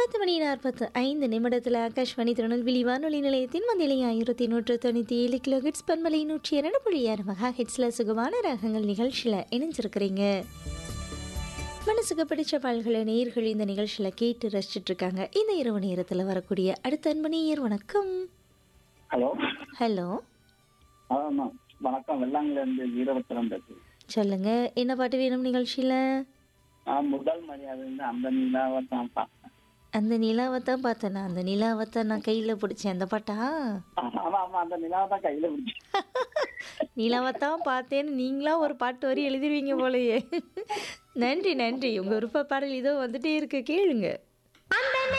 பத்து மணி நாற்பத்து ஐந்து நிமிடத்தில் ஆகாஷ்வாணி திருநெல்வேலி வானொலி நிலையத்தின் மந்திலை ஆயிரத்தி நூற்று தொண்ணூற்றி ஏழு கிலோ ஹிட்ஸ் பண்பலை நூற்றி இரண்டு புள்ளி ஆறு மகா ஹிட்ஸில் சுகமான ராகங்கள் நிகழ்ச்சியில் இணைஞ்சிருக்கிறீங்க மனசுக்கு பிடிச்ச பால்களை நேயர்கள் இந்த நிகழ்ச்சியில் கேட்டு ரசிச்சிட்டு இருக்காங்க இந்த இரவு நேரத்தில் வரக்கூடிய அடுத்த அன்பு நேயர் வணக்கம் ஹலோ ஹலோ ஆமா வணக்கம் வெள்ளாங்கில இருந்து வீரபத்திரம் பேசு சொல்லுங்க என்ன பாட்டு வேணும் நிகழ்ச்சியில் நான் முதல் மரியாதை வந்து அந்த நிலாவை தான் பார்த்தேன் அந்த நிலாவை தான் பார்த்தேனா அந்த நிலாவை தான் நான் கையில் பிடிச்சேன் அந்த பாட்டா ஆமா ஆமா அந்த நிலாவை தான் கையில பிடிச்சேன் நிலாவை தான் பார்த்தேன்னு நீங்களா ஒரு பாட்டு வரி எழுதிருவீங்க போலயே நன்றி நன்றி உங்கள் விருப்ப பாடல் இதோ வந்துட்டே இருக்கு கேளுங்க